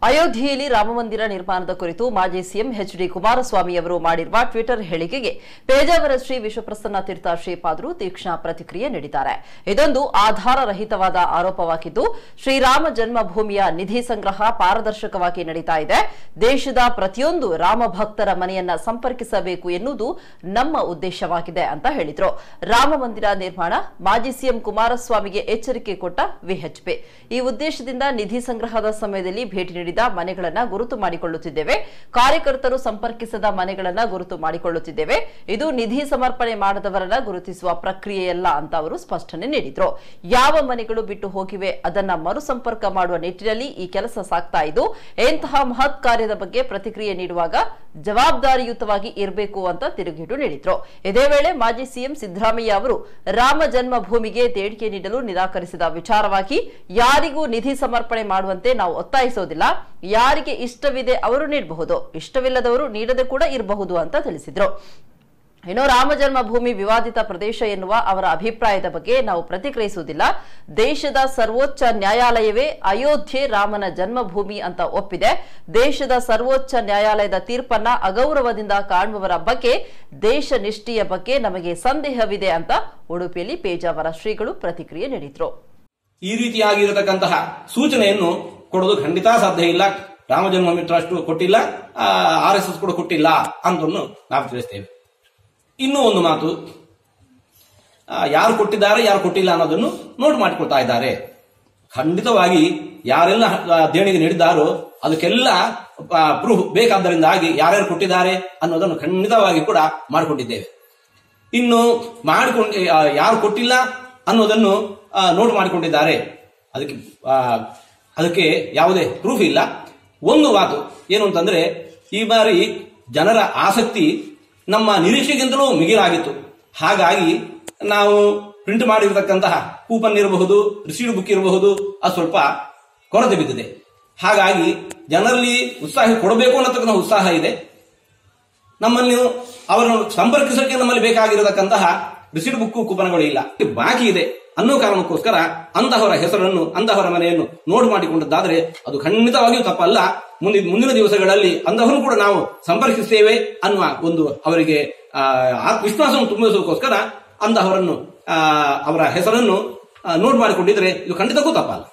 ಅಯೋಧ್ಯೆಯಲ್ಲಿ ರಾಮಮಂದಿರ ನಿರ್ಮಾಣದ ಕುರಿತು ಮಾಜಿ ಸಿಎಂ ಎಚ್ ಡಿ ಕುಮಾರಸ್ವಾಮಿ ಅವರು ಮಾಡಿರುವ ಟ್ವಿಟರ್ ಹೇಳಿಕೆಗೆ ಪೇಜಾವರ ಶ್ರೀ ವಿಶ್ವಪ್ರಸನ್ನ ತೀರ್ಥ ಶ್ರೀಪಾದರು ತೀಕ್ಷ್ಣ ಪ್ರತಿಕ್ರಿಯೆ ನೀಡಿದ್ದಾರೆ ಇದೊಂದು ಆಧಾರರಹಿತವಾದ ಆರೋಪವಾಗಿದ್ದು ಶ್ರೀರಾಮ ಜನ್ಮಭೂಮಿಯ ನಿಧಿ ಸಂಗ್ರಹ ಪಾರದರ್ಶಕವಾಗಿ ನಡೀತಾ ಇದೆ ದೇಶದ ಪ್ರತಿಯೊಂದು ರಾಮ ಭಕ್ತರ ಮನೆಯನ್ನ ಸಂಪರ್ಕಿಸಬೇಕು ಎನ್ನುವುದು ನಮ್ಮ ಉದ್ದೇಶವಾಗಿದೆ ಅಂತ ಹೇಳಿದ್ರು ರಾಮ ಮಂದಿರ ನಿರ್ಮಾಣ ಮಾಜಿ ಸಿಎಂ ಕುಮಾರಸ್ವಾಮಿಗೆ ಎಚ್ಚರಿಕೆ ಕೊಟ್ಟ ವಿಎಚ್ಪಿ ಈ ಉದ್ದೇಶದಿಂದ ನಿಧಿ ಸಂಗ್ರಹದ ಸಮಯದಲ್ಲಿ ಭೇಟಿ ನೀಡಿದ ಮನೆಗಳನ್ನ ಗುರುತು ಮಾಡಿಕೊಳ್ಳುತ್ತಿದ್ದೇವೆ ಕಾರ್ಯಕರ್ತರು ಸಂಪರ್ಕಿಸದ ಮನೆಗಳನ್ನ ಗುರುತು ಮಾಡಿಕೊಳ್ಳುತ್ತಿದ್ದೇವೆ ಇದು ನಿಧಿ ಸಮರ್ಪಣೆ ಮಾಡದವರನ್ನ ಗುರುತಿಸುವ ಪ್ರಕ್ರಿಯೆಯಲ್ಲ ಅಂತ ಅವರು ಸ್ಪಷ್ಟನೆ ನೀಡಿದ್ರು ಯಾವ ಮನೆಗಳು ಬಿಟ್ಟು ಹೋಗಿವೆ ಅದನ್ನ ಮರುಸಂಪರ್ಕ ಮಾಡುವ ನಿಟ್ಟಿನಲ್ಲಿ ಈ ಕೆಲಸ ಸಾಗ್ತಾ ಇದ್ದು ಇಂತಹ ಮಹತ್ ಕಾರ್ಯದ ಬಗ್ಗೆ ಪ್ರತಿಕ್ರಿಯೆ ನೀಡುವಾಗ ಜವಾಬ್ದಾರಿಯುತವಾಗಿ ಇರಬೇಕು ಅಂತ ತಿರುಗೇಟು ನೀಡಿದ್ರು ಇದೇ ವೇಳೆ ಮಾಜಿ ಸಿಎಂ ಸಿದ್ದರಾಮಯ್ಯ ಅವರು ರಾಮ ಜನ್ಮಭೂಮಿಗೆ ದೇಣಿಗೆ ನೀಡಲು ನಿರಾಕರಿಸಿದ ವಿಚಾರವಾಗಿ ಯಾರಿಗೂ ನಿಧಿ ಸಮರ್ಪಣೆ ಮಾಡುವಂತೆ ನಾವು ಒತ್ತಾಯಿಸೋದಿಲ್ಲ ಯಾರಿಗೆ ಇಷ್ಟವಿದೆ ಅವರು ನೀಡಬಹುದು ಇಷ್ಟವಿಲ್ಲದವರು ನೀಡದೆ ಕೂಡ ಇರಬಹುದು ಅಂತ ತಿಳಿಸಿದ್ರು ಇನ್ನು ರಾಮ ಜನ್ಮಭೂಮಿ ವಿವಾದಿತ ಪ್ರದೇಶ ಎನ್ನುವ ಅವರ ಅಭಿಪ್ರಾಯದ ಬಗ್ಗೆ ನಾವು ಪ್ರತಿಕ್ರಿಯಿಸುವುದಿಲ್ಲ ದೇಶದ ಸರ್ವೋಚ್ಚ ನ್ಯಾಯಾಲಯವೇ ಅಯೋಧ್ಯೆ ರಾಮನ ಜನ್ಮಭೂಮಿ ಅಂತ ಒಪ್ಪಿದೆ ದೇಶದ ಸರ್ವೋಚ್ಚ ನ್ಯಾಯಾಲಯದ ತೀರ್ಪನ್ನ ಅಗೌರವದಿಂದ ಕಾಣುವವರ ಬಗ್ಗೆ ದೇಶ ನಿಷ್ಠೆಯ ಬಗ್ಗೆ ನಮಗೆ ಸಂದೇಹವಿದೆ ಅಂತ ಉಡುಪಿಯಲ್ಲಿ ಪೇಜಾವರ ಶ್ರೀಗಳು ಪ್ರತಿಕ್ರಿಯೆ ನೀಡಿದ್ರು ಈ ರೀತಿಯಾಗಿರತಕ್ಕಂತಹ ಸೂಚನೆಯನ್ನು ಕೊಡೋದು ಖಂಡಿತ ಸಾಧ್ಯ ಇಲ್ಲ ರಾಮ ಜನ್ಮಭೂಮಿ ಟ್ರಸ್ಟ್ ಕೊಟ್ಟಿಲ್ಲ ಆರ್ ಎಸ್ ಎಸ್ ಕೂಡ ಕೊಟ್ಟಿಲ್ಲ ಅಂತನ್ನು ನಾವು ತಿಳಿಸ್ತೇವೆ ಇನ್ನೂ ಒಂದು ಮಾತು ಆ, ಯಾರು ಕೊಟ್ಟಿದ್ದಾರೆ ಯಾರು ಕೊಟ್ಟಿಲ್ಲ ಅನ್ನೋದನ್ನು ನೋಟ್ ಮಾಡಿಕೊಳ್ತಾ ಇದ್ದಾರೆ ಖಂಡಿತವಾಗಿ ಯಾರೆಲ್ಲ ಆ, ದೇಣಿಗೆ ನೀಡಿದ್ದಾರೋ ಅದಕ್ಕೆಲ್ಲ ಪ್ರೂಫ್ ಬೇಕಾದ್ದರಿಂದಾಗಿ ಯಾರ್ಯಾರು ಕೊಟ್ಟಿದ್ದಾರೆ ಅನ್ನೋದನ್ನು ಖಂಡಿತವಾಗಿ ಕೂಡ ಮಾಡಿಕೊಂಡಿದ್ದೇವೆ ಇನ್ನು ಮಾಡಿಕೊಂಡು ಆ, ಯಾರು ಕೊಟ್ಟಿಲ್ಲ ಅನ್ನೋದನ್ನು ಆ, ನೋಟ್ ಮಾಡಿಕೊಂಡಿದ್ದಾರೆ ಅದಕ್ಕೆ ಆ, ಅದಕ್ಕೆ ಯಾವುದೇ ಪ್ರೂಫ್ ಇಲ್ಲ ಒಂದು ಮಾತು ಏನು ಅಂತಂದ್ರೆ ಈ ಬಾರಿ ಜನರ ಆಸಕ್ತಿ ನಮ್ಮ ನಿರೀಕ್ಷೆಗಿಂತಲೂ ಮಿಗಿಲಾಗಿತ್ತು ಹಾಗಾಗಿ ನಾವು ಪ್ರಿಂಟ್ ಮಾಡಿರತಕ್ಕಂತಹ ಕೂಪನ್ ಇರಬಹುದು ರಿಸೀವ್ ಬುಕ್ ಇರಬಹುದು ಅದು ಸ್ವಲ್ಪ ಕೊರತೆ ಬಿದ್ದಿದೆ ಹಾಗಾಗಿ ಜನರಲ್ಲಿ ಉತ್ಸಾಹ ಕೊಡಬೇಕು ಅನ್ನತಕ್ಕಂಥ ಉತ್ಸಾಹ ಇದೆ ನಮ್ಮನ್ನು ಅವರನ್ನು ಸಂಪರ್ಕಿಸಕ್ಕೆ ನಮ್ಮಲ್ಲಿ ಬೇಕಾಗಿರತಕ್ಕಂತಹ ರಿಸೀಟ್ ಬುಕ್ ಕೂಪನ್ಗಳು ಇಲ್ಲ ಬಾಕಿ ಇದೆ ಅನ್ನೋ ಕಾರಣಕ್ಕೋಸ್ಕರ ಅಂತಹವರ ಹೆಸರನ್ನು ಅಂತಹವರ ಮನೆಯನ್ನು ನೋಟ್ ಮಾಡಿಕೊಂಡದ್ದಾದ್ರೆ ಅದು ಖಂಡಿತವಾಗಿಯೂ ತಪ್ಪಲ್ಲ ಮುಂದಿನ ಮುಂದಿನ ದಿವಸಗಳಲ್ಲಿ ಅಂತಹನ್ನು ಕೂಡ ನಾವು ಸಂಪರ್ಕಿಸ್ತೇವೆ ಅನ್ನುವ ಒಂದು ಅವರಿಗೆ ಆ, ಆತ್ಮವಿಶ್ವಾಸವನ್ನು ತುಂಬಿಸೋದಕ್ಕೋಸ್ಕರ ಅಂತಹವರನ್ನು ಆ, ಅವರ ಹೆಸರನ್ನು ನೋಟ್ ಮಾಡಿಕೊಂಡಿದ್ರೆ ಇದು ಖಂಡಿತಕ್ಕೂ ತಪ್ಪಲ್ಲ